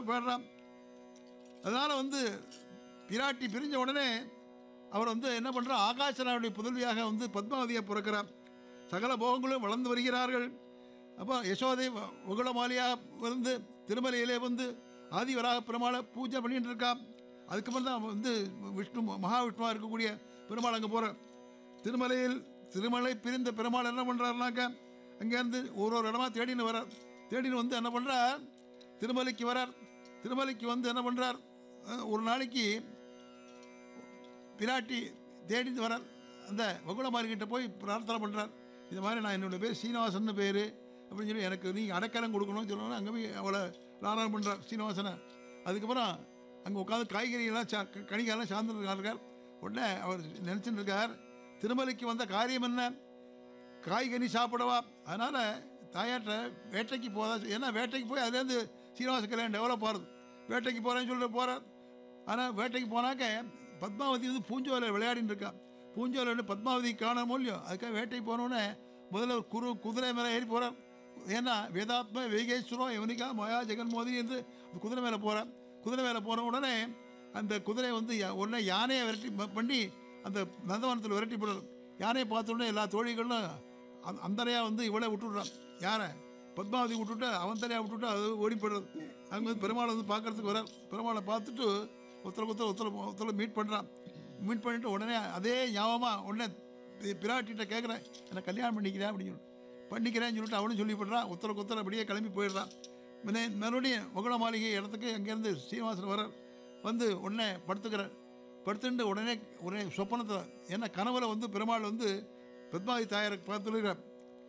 பாடுறான் அதனால் வந்து பிராட்டி பிரிஞ்ச உடனே அவர் வந்து என்ன பண்ணுறார் ஆகாசனாவுடைய புதல்வியாக வந்து பத்மாவதியை பிறக்கிறார் சகல போகங்களும் வளர்ந்து வருகிறார்கள் அப்போ யசோதை உகுளமாலியாக வந்து திருமலையிலே வந்து ஆதிவராக பெருமாளை பூஜை பண்ணிட்டு இருக்கா அதுக்கப்புறம் தான் வந்து விஷ்ணு மகாவிஷ்ணுவாக இருக்கக்கூடிய பெருமாள் அங்கே போகிறார் திருமலையில் திருமலை பிரிந்த பெருமாள் என்ன பண்ணுறாருனாக்கா அங்கேருந்து ஒரு ஒரு இடமா தேடின்னு வரார் தேடின்னு வந்து என்ன பண்ணுறார் திருமலைக்கு வரார் திருமலைக்கு வந்து என்ன பண்ணுறார் ஒரு நாளைக்கு பிராட்டி தேடிட்டு வரார் அந்த வகுளமாரிக்கிட்ட போய் பிரார்த்தனை பண்ணுறார் இது மாதிரி நான் என்னோட பேர் சீனிவாசன் பேர் அப்படின்னு சொல்லி எனக்கு நீங்கள் அடைக்கலம் கொடுக்கணும்னு சொல்லணும் அங்கே போய் அவளை லாரணம் பண்ணுறார் சீனிவாசனை அதுக்கப்புறம் அங்கே உட்காந்து காய்கறிகள்லாம் சா கணிகெல்லாம் சார்ந்துட்டு இருக்கார் உடனே அவர் நினச்சிட்டு இருக்கார் திருமலைக்கு வந்த காரியம் என்ன காய்கறி சாப்பிடவா அதனால் தாயாட்ட வேட்டைக்கு போதா ஏன்னா வேட்டைக்கு போய் அதுலேருந்து சீனிவாச கல்யாணம் டெவலப் ஆகுது வேட்டைக்கு போகிறேன்னு சொல்லிட்டு போகிறார் ஆனால் வேட்டைக்கு போனாக்க பத்மாவதி வந்து பூஞ்சோலை விளையாடின்னு இருக்கா பூஞ்சோலை பத்மாவதி காணாமோ இல்லையோ அதுக்காக வேட்டைக்கு போனோடனே முதல்ல ஒரு குரு குதிரை மேலே ஏறி போகிறார் ஏன்னா வேதாத்ம வேகேஸ்வரம் யவனிகா மயா ஜெகன்மோதி என்று அந்த குதிரை மேலே போகிறார் குதிரை மேலே போன உடனே அந்த குதிரை வந்து யா- உடனே யானையை விரட்டி ப- பண்ணி அந்த நந்தவனத்தில் விரட்டி போடுறார் யானையை பார்த்த உடனே எல்லா தோழிகளும் அந்த அந்தரையாக வந்து இவளை விட்டுடுறான் யாரை பத்மாவதி விட்டுட்டு அவன் தரையாக விட்டுட்டு அது ஓடி போயிடுறது அங்கே வந்து பெருமாளை வந்து பார்க்கறதுக்கு வரார் பெருமாளை பார்த்துட்டு ஒருத்தருக்கு ஒருத்தர் ஒருத்தர் ஒருத்தர் மீட் பண்ணுறான் மீட் பண்ணிட்டு உடனே அதே ஞாபகமாக உடனே பி- பிராட்டிகிட்ட கேட்குறேன் என்னை கல்யாணம் பண்ணிக்கிறேன் அப்படின்னு சொல்லி பண்ணிக்கிறேன்னு சொல்லிட்டு அவனும் சொல்லி போடுறான் ஒருத்தருக்கு ஒருத்தர் அப்படியே கிளம்பி போயிடுறான் முன்னே மறுபடியும் முகல மாளிகை இடத்துக்கு அங்கேருந்து சீனிவாசன் வரார் வந்து உடனே படுத்துக்கிறார் படுத்துட்டு உடனே உடனே சொப்பனத்தில் ஏன்னா கனவுல வந்து பெருமாள் வந்து பத்மாவதி தாயாரை பார்த்துருக்கிறார்